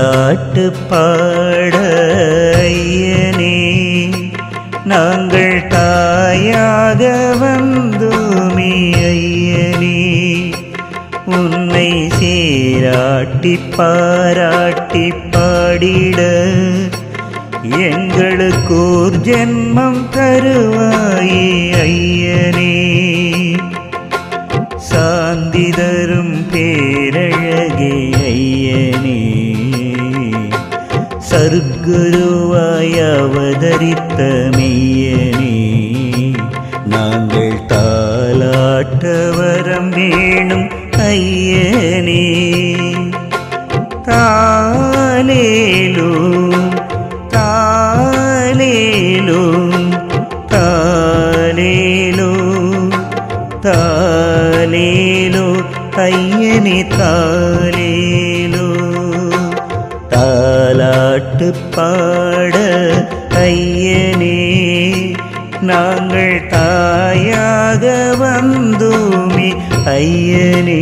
தாலாட்டு பாட ஐயனே நாங்கள் தாயாக வந்தோமே ஐயனே உன்னை சீராட்டி பாராட்டி பாடிட எங்களுக்கோர் ஜென்மம் தருவாயே ஐயனே சாந்தி தரும் பேரழகே ஐயனே சர்க்குருவாய் அவதரித்த மெய்யனே நாங்கள் தாலாட்ட வரம் வேணும் ஐயனே தாலேலோ தாலேலோ தாலேலோ தாலேலோ ஐயனே தாலேலோ தாலாட்டு பாட ஐயனே நாங்கள் தாயாக வந்தோமே ஐயனே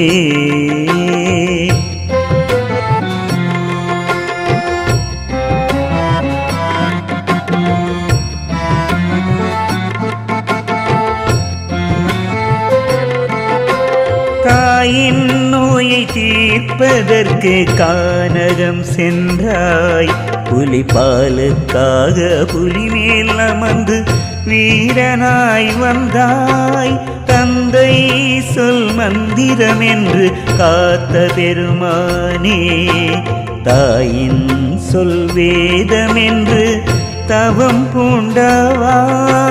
தாயின் நோயை தீர்ப்பதற்கு கானகம் சென்றாய் புலி பாலுக்காக புலி மேல் அமர்ந்து வீரனாய் வந்தாய் தந்தை சொல் மந்திரம் என்று காத்த பெருமானே தாயின் சொல் வேதம் என்று தவம் பூண்டவா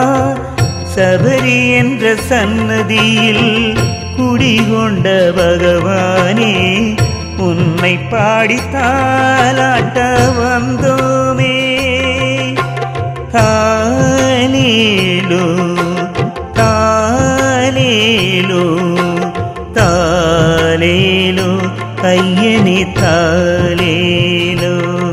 சபரி என்ற சன்னதியில் குடிகொண்ட பகவானே உன்னை பாடி தாலாட்ட வந்தோமே தாலேலோ தாலேலோ தாலேலோ ஐயனே தாலேலோ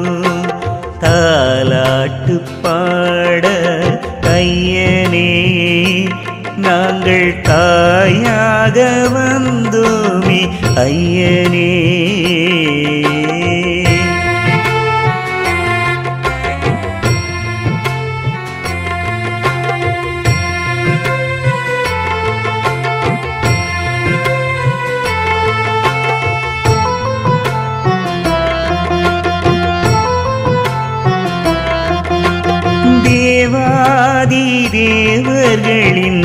தாலாட்டு பாட ஐயனே நாங்கள் தாயாக வந்தோமே ஐயனே தேவாதி தேவர்களின்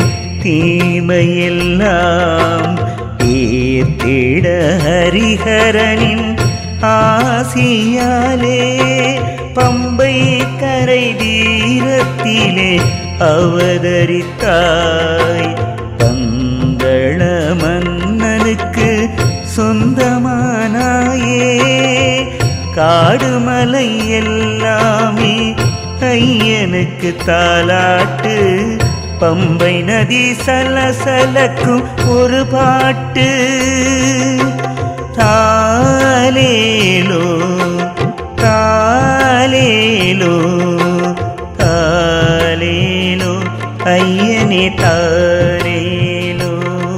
தீமையெல்லாம் தீர்த்திட ஹரிஹரனின் ஆசியாலே பம்பை கரை தீரத்திலே அவதரித்தாய் பந்தள மன்னனுக்கு சொந்தமானாயே காடுமலை எல்லாமே ஐயனுக்கு தாலாட்டு பம்பை நதி சலசலக்கும் ஒரு பாட்டு தாலேலோ தாலேலோ தாலேலோ ஐயனே தாலேலோ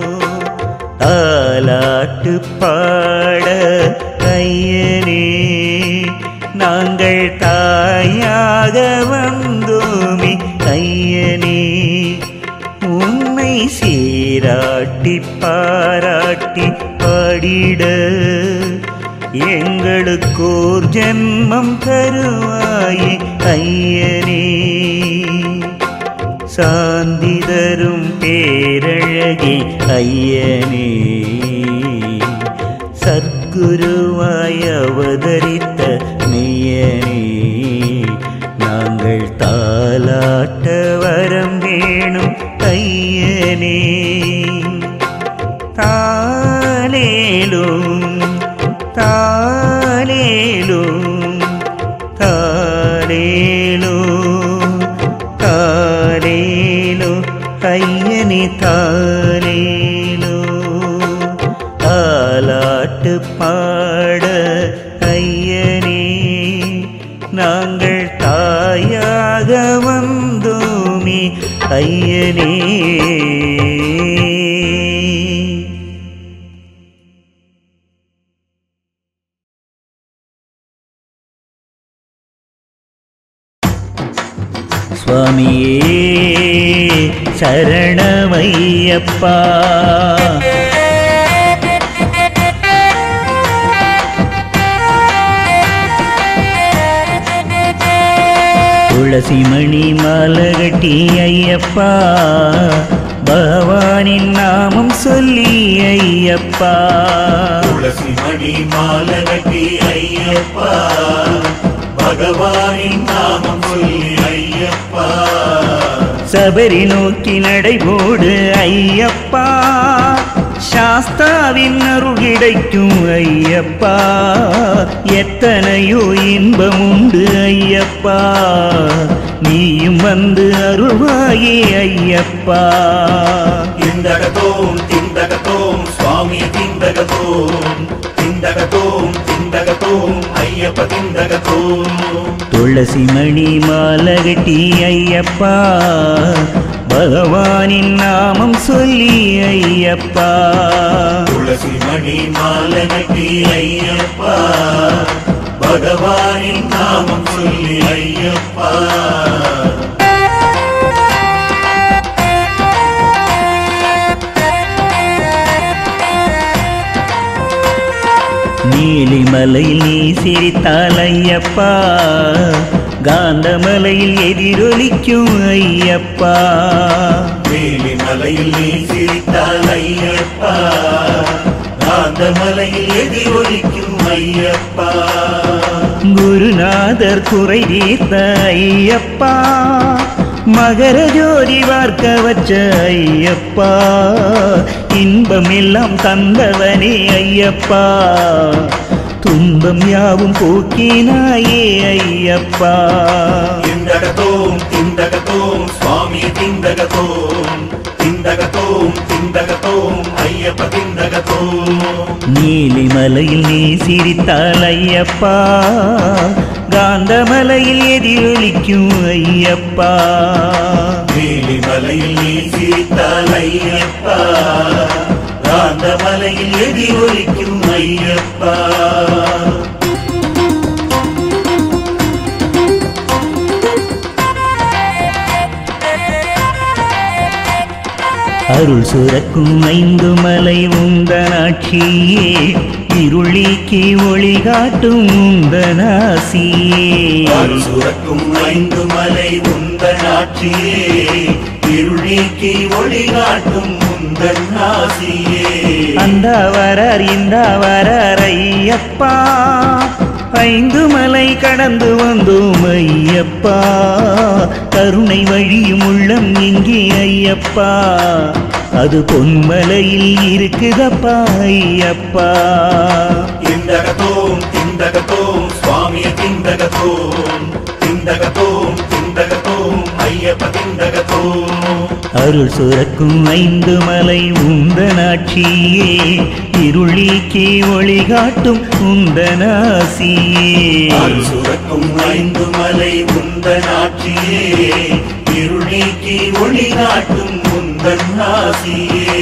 தாலாட்டு பாட ஐயனே நாங்கள் தாயாக வந்தோமே ஐயனே உன்னை சீராட்டி பாராட்டி பாடிட எங்களுக்கோர் ஜென்மம் தருவாயே ஐயனே சாந்தி தரும் பேரழகே ஐயனே சத்குருவாய் அவதரித்த மெய்யனே நாங்கள் தாலாட்ட வரம் வேணும் ஐயனே தாலேலும் தாலேலும் தாலேலோ தாலேலோ ஐயனே தாலேலோ தாலாட்டு பாட ஐயனே நாங்கள் தாயாக வந்தோமே ஐயனே சுவாமியே சரணமையப்பா துளசி மணி மாலகட்டி ஐயப்பா பகவானின் நாமம் சொல்லி ஐயப்பா துளசி மணி மாலகட்டி ஐயப்பா பகவானின் நாமம் சொல்லி ஐயப்பா சபரி நோக்கி நடைபோடு ஐயப்பா சாஸ்தாவின் அருள் கிடைக்கும் ஐயப்பா எத்தனையோ இன்பம் உண்டு ஐயப்பா நீயும் வந்து அருள்வாயே ஐயப்பா திண்டகத்தோம் திண்டகத்தோம் சுவாமி திண்டகத்தோம் திண்டகத்தோம் திண்டகத்தோம் ஐயப்ப திண்டகத்தோம் துளசி மணி மாலகட்டி ஐயப்பா பகவானின் நாமம் சொல்லி ஐயப்பா துளசி மணி மாலகட்டி ஐயப்பா பகவானின் நாமம் சொல்லி ஐயப்பா நீலிமலையில் நீ சிரித்தால் ஐயப்பா காந்தமலையில் எதிரொலிக்கும் ஐயப்பா வேலி மலையில் நீ சிரித்தால் ஐயப்பா காந்தமலையில் எதிரொலிக்கும் ஐயப்பா குருநாதர் குறை தீர்த்த ஐயப்பா மகர ஜோதி பார்க்க வச்ச ஐயப்பா இன்பம் எல்லாம் தந்தவனே ஐயப்பா துன்பம் யாவும் போக்கினாயே ஐயப்பா திண்டகத்தோம் திண்டகத்தோம் சுவாமி திண்டகத்தோம் திண்டகத்தோம் திண்டகத்தோம் ஐயப்ப திண்டகத்தோம் நீலிமலையில் நீ சிரித்தால் ஐயப்பா காந்தமலையில் எதிரொலிக்கும் ஐயப்பா வேலி மலையில் நீ சிரித்தால் ஐயப்பா காந்தமலையில் எதிரொலிக்கும் ஐயப்பா அருள் சுரக்கும் ஐந்து மலை உந்தனாட்சியே இருளிக்கு ஒளி காட்டும் உந்தனாசியே அருள் சுரக்கும் ஐந்து மலை உந்தன் ஆட்சியே இருளீக்கி ஒளி காட்டும் உந்தன் ஆசியே அந்த வரார் இந்த வரார் ஐயப்பா ஐந்து மலை கடந்து வந்தோம் ஐயப்பா கருணை வழியும் உள்ளம் இங்கே ஐயப்பா அது பொன்மலையில் இருக்குதப்பா ஐயப்பா திண்டகத்தோம் திண்டகத்தோம் சுவாமி திண்டகத்தோம் திண்டகத்தோம் திண்டகத்தோம் ஐயப்ப திண்டகத்தோம் அருள் சுரக்கும் ஐந்து மலை உந்தனாட்சியே இருளிக்கு ஒளி காட்டும் உந்தனாசியே அருள் சுரக்கும் ஐந்து மலை உந்தன் ஆட்சியே இருளீக்கி ஒளி காட்டும் உந்தன் ஆசியே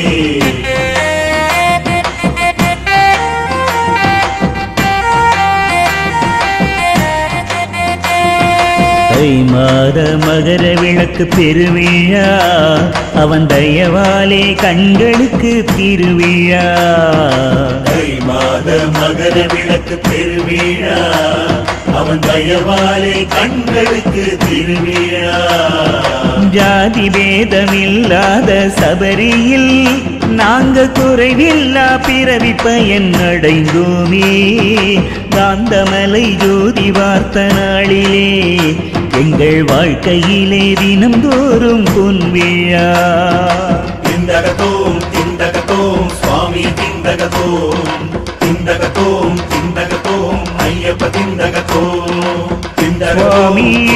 தை மாத மகர விளக்கு பெருவிழா அவன் தயவாலே கண்களுக்கு திருவிழா தை மாத மகர விளக்கு பெருவிழா அவன் தயவாலே கண்களுக்கு திருவிழா ஜாதி பேதமில்லாத சபரியில் நாங்க குறைவில்லா பிறவி பயன் அடைந்தோமே காந்தமலை ஜோதி வார்த்த நாளிலே எங்கள் வாழ்க்கையிலே தினம்தோறும் பொன்விழா திண்டகத்தோம் திண்டகத்தோம் சுவாமி திண்டகத்தோம் திண்டகத்தோம் திண்டகத்தோம் ஐயப்ப திண்டகத்தோம் திண்டகத்தோம்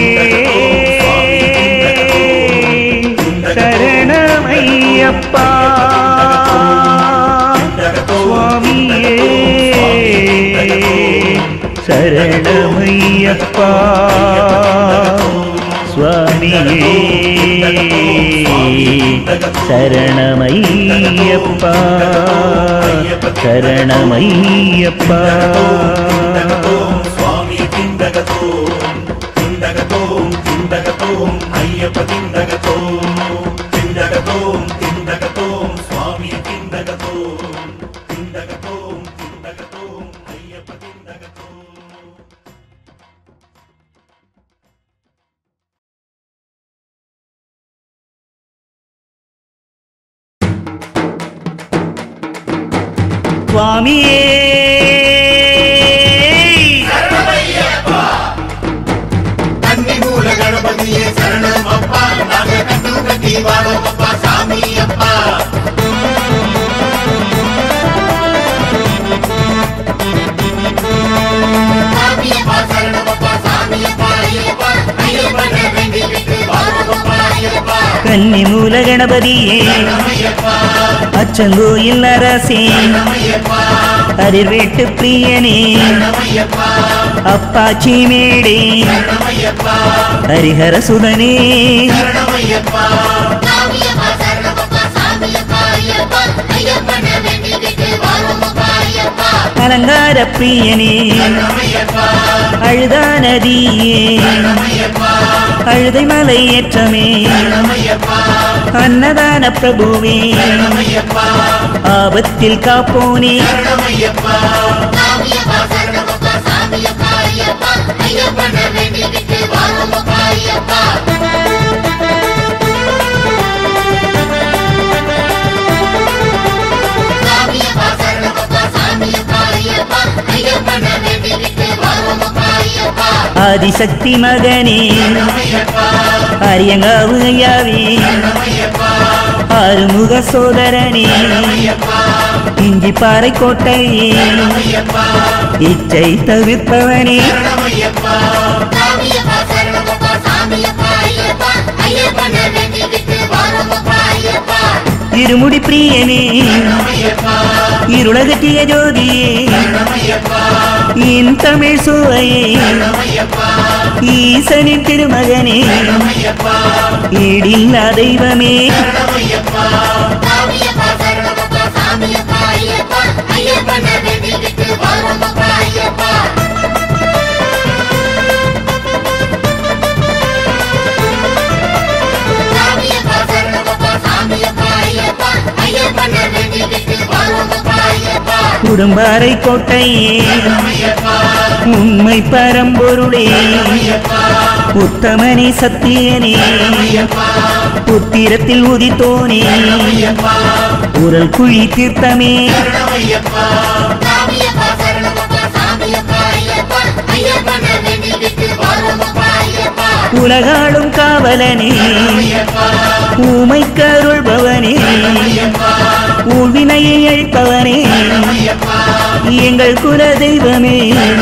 சுவாமியே திண்டகத்தோம் சரணமையப்பா சுவாமியே சரணமையப்பா சரணமையப்பா சரணமையப்பா சுவாமி திண்டகத்தோம் திண்டகத்தோம் திண்டகத்தோம் திண்டகத்தோம் ஐயப்ப திண்டகத்தோம் திண்டகத்தோம் திண்டகத்தோம் சுவாமி திண்டகத்தோம் திண்டகத்தோம் திண்டகத்தோம் ஐயப்ப திண்டகத்தோம் சுவாமியே கன்னி மூல கணபதியே சரணம் அப்பா நாங்க கட்டு கட்டி வாரோம் அப்பா சாமி அப்பா சாமியப்பா சரணம் அப்பா சாமியப்பா ஐயப்பா ஐயப்பன வேண்டிக்கிட்டு வாரோம் அப்பா ஐயப்பா கன்னி மூல கணபதியே ஐயப்பா அச்சங்கோயில் அரசே ஐயப்பா அதிர்வேட்டு பிரியனே ஐயப்பா அப்பாச்சி மேடே ஐயப்பா ஹரிஹர சுதனே ஐயப்பா சாமியப்பா சரணமப்பா சாமியப்பா ஐயப்பா ஐயப்பன வேண்டிக்கிட்டு வாருமப்பா ஐயப்பா அலங்கார பிரியனே ஐயப்பா அழுதா நதியே அழுதை மலை ஏற்றமே ஐயப்பா அன்னதான பிரபுவே ஐயப்பா ஆபத்தில் காப்போனே ஐயப்பா சாமியப்பா சரணமப்பா சாமியப்பா ஐயப்பா ஐயப்பன வேண்டிக்கிட்டு வாருமப்பா ஐயப்பா சாமியப்பா சரணமப்பா சாமியப்பா ஐயப்பா ஐயப்பன வேண்டிக்கிட்டு வாருமப்பா ஐயப்பா ஆதிசக்தி மகனே அரியங்காவு ஐயாவே ஆறுமுக சோதரனே இஞ்சி பாறை கோட்டையே இச்சை தவிர்ப்பவனே சாமியப்பா சரணமப்பா சாமியப்பா ஐயப்பா ஐயப்பன வேண்டிக்கிட்டு வாருமப்பா ஐயப்பா இருமுடி பிரியனே இருளகத்திய ஜோதியே என் தமிழ் சுவையே ஈசனின் திருமகனே ஈடில்லா தெய்வமே சாமியப்பா சரணமப்பா சாமியப்பா ஐயப்பா ஐயப்பன வேண்டிக்கிட்டு வாருமப்பா ஐயப்பா சாமியப்பா சரணமப்பா சாமியப்பா ஐயப்பா ஐயப்பன வேண்டிக்கிட்டு வாருமப்பா ஐயப்பா குடும்பாறை கோட்டையே உண்மை பரம்பொருளே உத்தமனே சத்தியனே புத்திரத்தில் உதித்தோனே உரல் குழி தீர்த்தமே சாமியப்பா சரணமப்பா சாமியப்பா ஐயப்பா ஐயப்பன வேண்டிக்கிட்டு வாருமப்பா ஐயப்பா உலகாளும் காவலனே ஊமை கருள்பவனே ஊழ்வினையை அழிப்பவனே எங்கள் குல தெய்வமே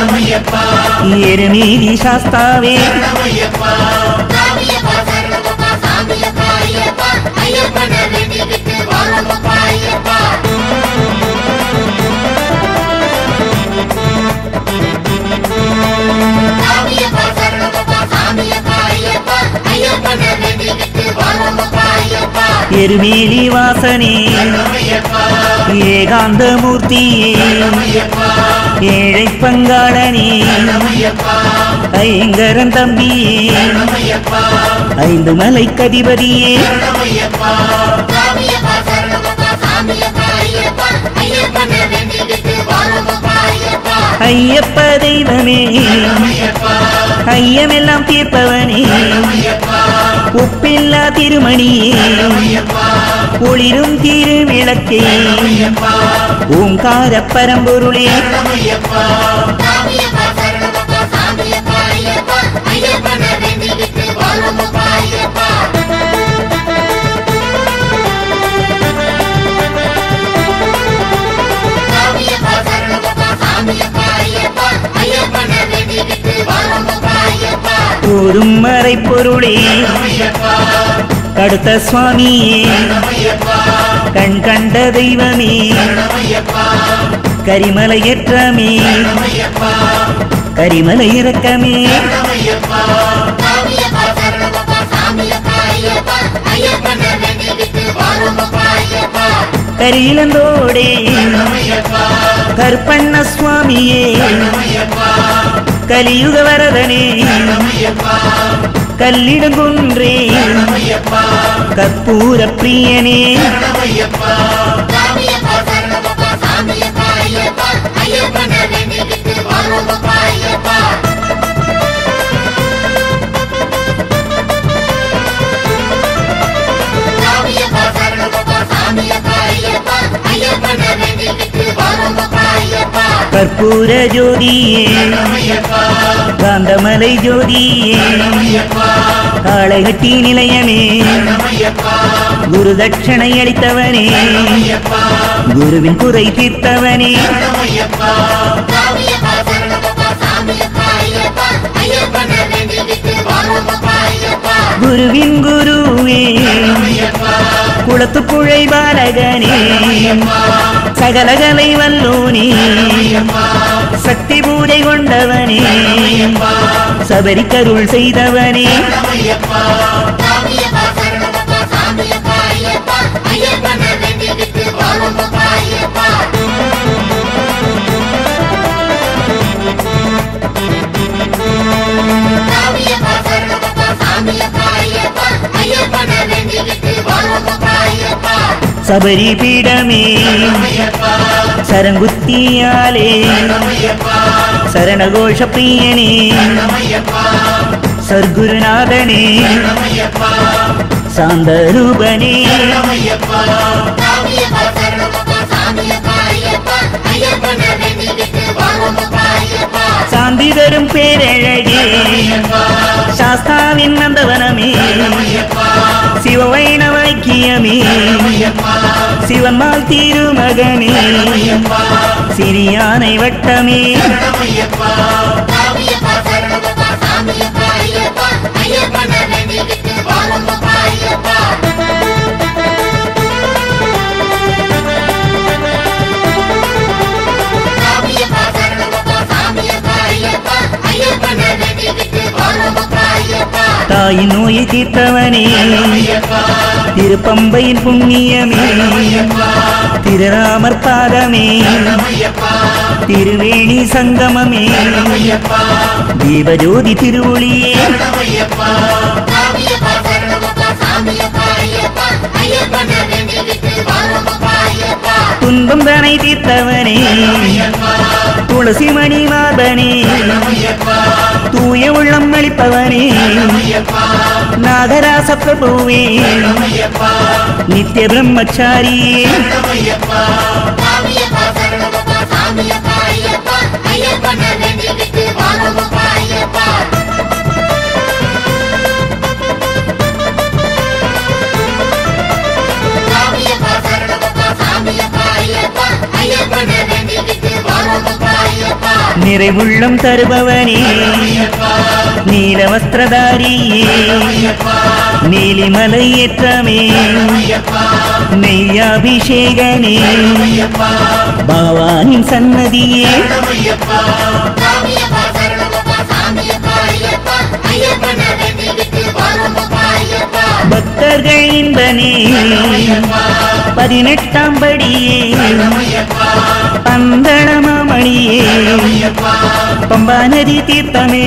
எருமீதி சாஸ்தாவே சாமியப்பா சரணமப்பா சாமியப்பா ஐயப்பா ஐயப்பன வேண்டிக்கிட்டு வாருமப்பா ஐயப்பா சாமியப்பா சரணமப்பா சாமியப்பா ஐயப்பா ஐயப்பன வேண்டிக்கிட்டு வாருமப்பா ஐயப்பா எருமேலி வாசனே ஏகாந்த மூர்த்தியே ஏழை பங்காளனே ஐங்கரன் தம்பியே ஐந்து மலை கதிபதியே சாமியப்பா சரணமப்பா சாமியப்பா ஐயப்பா ஐயப்பன வேண்டிக்கிட்டு வாருமப்பா ஐயப்பா ஐயப்ப தெய்வமே ஐயமெல்லாம் தீர்ப்பவனே உப்பில்லா திருமணியே ஒளிரும் திருவிளக்கே ஓங்கார பரம்பொருளே சாமியப்பா சரணமப்பா சாமியப்பா ஐயப்பா ஐயப்பன வேண்டிக்கிட்டு வாருமப்பா ஐயப்பா சாமியப்பா சரணமப்பா சாமியப்பா ஐயப்பா ஐயப்பன வேண்டிக்கிட்டு வாருமப்பா ஐயப்பா கூறும் மறை பொருளே கடுத்த சுவாமியே கண் கண்ட தெய்வமே கரிமலை ஏற்றமே கரிமலை இறக்கமே சாமியப்பா சரணமப்பா சாமியப்பா ஐயப்பா ஐயப்பன வேண்டிக்கிட்டு வாருமப்பா ஐயப்பா கரியிலந்தோடே கற்பண்ண சுவாமியே கலியுக வரதனே கல்லிடுங்குன்றே சரணமையப்பா கற்பூர பிரியனே சரணமையப்பா சாமியப்பா சரணமப்பா சாமியப்பா ஐயப்பா ஐயப்பன வேண்டிக்கிட்டு வாரோமப்பா ஐயப்பா சாமியப்பா சரணமப்பா சாமியப்பா ஐயப்பா ஐயப்பன வேண்டிக்கிட்டு வாரோமப்பா ஐயப்பா கற்பூர ஜோதியே சரணமையப்பா காந்தமலை ஜோதியே சரணமையப்பா காளைகட்டி நிலையமே சரணமையப்பா குரு தட்சணை அளித்தவனே சரணமையப்பா குருவின் குறை தீர்த்தவனே சரணமையப்பா சாமியப்பா சரணமப்பா சாமியப்பா ஐயப்பா ஐயப்பன வேண்டிக்கிட்டு வாரோமப்பா ஐயப்பா குருவின் குருவே சரணமையப்பா குளத்து புழை பாலகனே சகலகலை வல்லோனே சக்தி பூஜை கொண்டவனே சபரிக்கருள் செய்தவனே சரணமையப்பா சாமியப்பா சரணமப்பா சாமியப்பா ஐயப்பா ஐயப்பன வேண்டிக்கிட்டு வாரோமப்பா ஐயப்பா சாமியப்பா சரணமப்பா சாமியப்பா ஐயப்பா ஐயப்பன வேண்டிக்கிட்டு வாரோமப்பா ஐயப்பா சபரி பீடமே சரணமையப்பா சரங்குத்தியாலே சரணமையப்பா சரணகோஷ பிரியனே சரணமையப்பா சர்க்குருநாதனே சரணமையப்பா சாந்தரூபனே சரணமையப்பா சாமியப்பா சரணமப்பா சாமியப்பா ஐயப்பா ஐயப்பன வேண்டிக்கிட்டு வாரோமப்பா ஐயப்பா சாந்தி தரும் பேரழகே சாஸ்தாவின் நந்தவனமே சிவ வைணவ ஐக்கியமே சிவன்மால் திருமகனே சிறியானை வட்டமே சரணமையப்பா சாமியப்பா சரணமப்பா சாமியப்பா ஐயப்பா ஐயப்பன வேண்டிக்கிட்டு வாரோமப்பா ஐயப்பா சாமியப்பா சரணமப்பா சாமியப்பா ஐயப்பா ஐயப்பன வேண்டிக்கிட்டு வாரோமப்பா ஐயப்பா தாயின் நோயை தீர்த்தவனே திருப்பம்பையின் புண்ணியமே திருராமர் பாதமே திருவேணி சங்கமமே தீபஜோதி திருவொளியே சாமியப்பா சரணமப்பா சாமியப்பா ஐயப்பா ஐயப்பன வேண்டிக்கிட்டு வாரோமப்பா ஐயப்பா துன்பம் தனை தீர்த்தவனே துளசி மணி மாதனே தூய உள்ளம் அளிப்பவனே நாகராச பிரபுவே நித்திய பிரம்மச்சாரியே சாமியப்பா சரணமப்பா சாமியப்பா ஐயப்பா ஐயப்பன வேண்டிக்கிட்டு வாரோமப்பா ஐயப்பா சாமியப்பா சரணமப்பா சாமியப்பா ஐயப்பா ஐயப்பன வேண்டிக்கிட்டு வாரோமப்பா ஐயப்பா நிறைவுள்ளம் தருபவனே நீல வஸ்திரதாரியே நீலிமலை ஏற்றமே நெய்யாபிஷேகனே பவானின் சன்னதியே சாமியப்பா சரணமப்பா சாமியப்பா ஐயப்பா ஐயப்பன வேண்டிக்கிட்டு வாரோமப்பா ஐயப்பா பக்தர்கள் இன்பனே பதினெட்டாம் படியே பந்தளமாமணியே பம்பா நதி தீர்த்தமே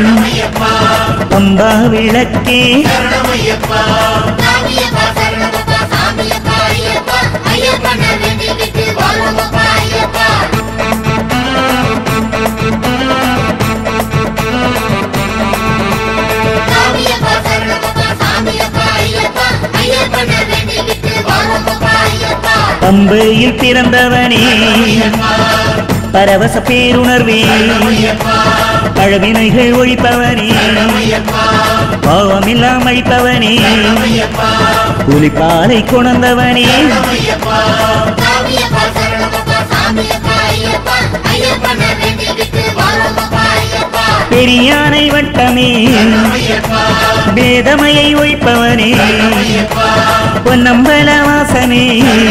பம்பா விளக்கே சாமியப்பா சரணமப்பா சாமியப்பா ஐயப்பா ஐயப்பன வேண்டிக்கிட்டு வாரோமப்பா ஐயப்பா சாமியப்பா சரணமப்பா சாமியப்பா ஐயப்பா ஐயப்பன வேண்டிக்கிட்டு வாரோமப்பா ஐயப்பா பம்பையில் பிறந்தவனே பரவச பேருணர்வே பழவினைகள் ஒழிப்பவனே பாவமில்லாம் அழிப்பவனே புலிப்பாலை கொணர்ந்தவனே சாமியப்பா சரணமப்பா சாமியப்பா ஐயப்பா ஐயப்பன வேண்டிக்கிட்டு வாரோமப்பா ஐயப்பா பெரியானை வட்டமே வேதமையை ஒழிப்பவனே பொன்னம்பல வாசனே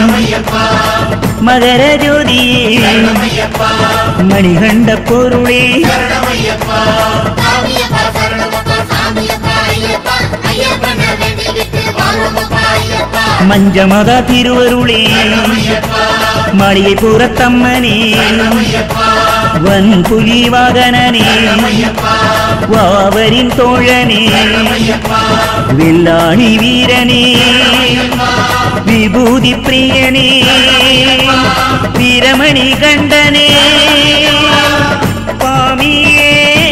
மகர ஜோதியே மணிகண்ட பொருளே சாமியப்பா சரணமப்பா சாமியப்பா ஐயப்பா ஐயப்பன வேண்டிக்கிட்டு வாரோமப்பா ஐயப்பா மஞ்சமதா திருவருளே மாளிகை புறத்தம்மனே வன் புலி வாகனனே வாவரின் தோழனே வில்லாணி வீரனே விபூதி பிரியனே வீரமணி கண்டனே சுவாமியே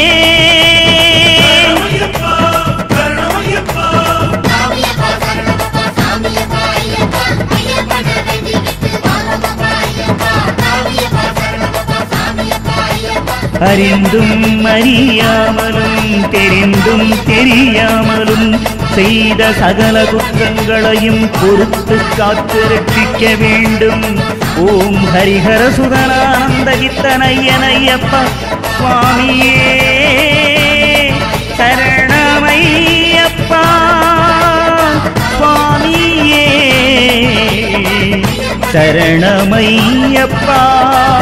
சாமியப்பா சரணமப்பா சாமியப்பா ஐயப்பா ஐயப்பன வேண்டிக்கிட்டு வாரோமப்பா ஐயப்பா சாமியப்பா சரணமப்பா சாமியப்பா ஐயப்பா அறிந்தும் அறியாமலும் தெரிந்தும் தெரியாமலும் செய்த சகல குற்றங்களையும் பொறுத்து காத்து ரட்சிக்க வேண்டும் ஓம் ஹரிஹர சுதனானந்த வித்தனையனையப்பா சுவாமியே சரணமையப்பா சுவாமியே சரணமையப்பா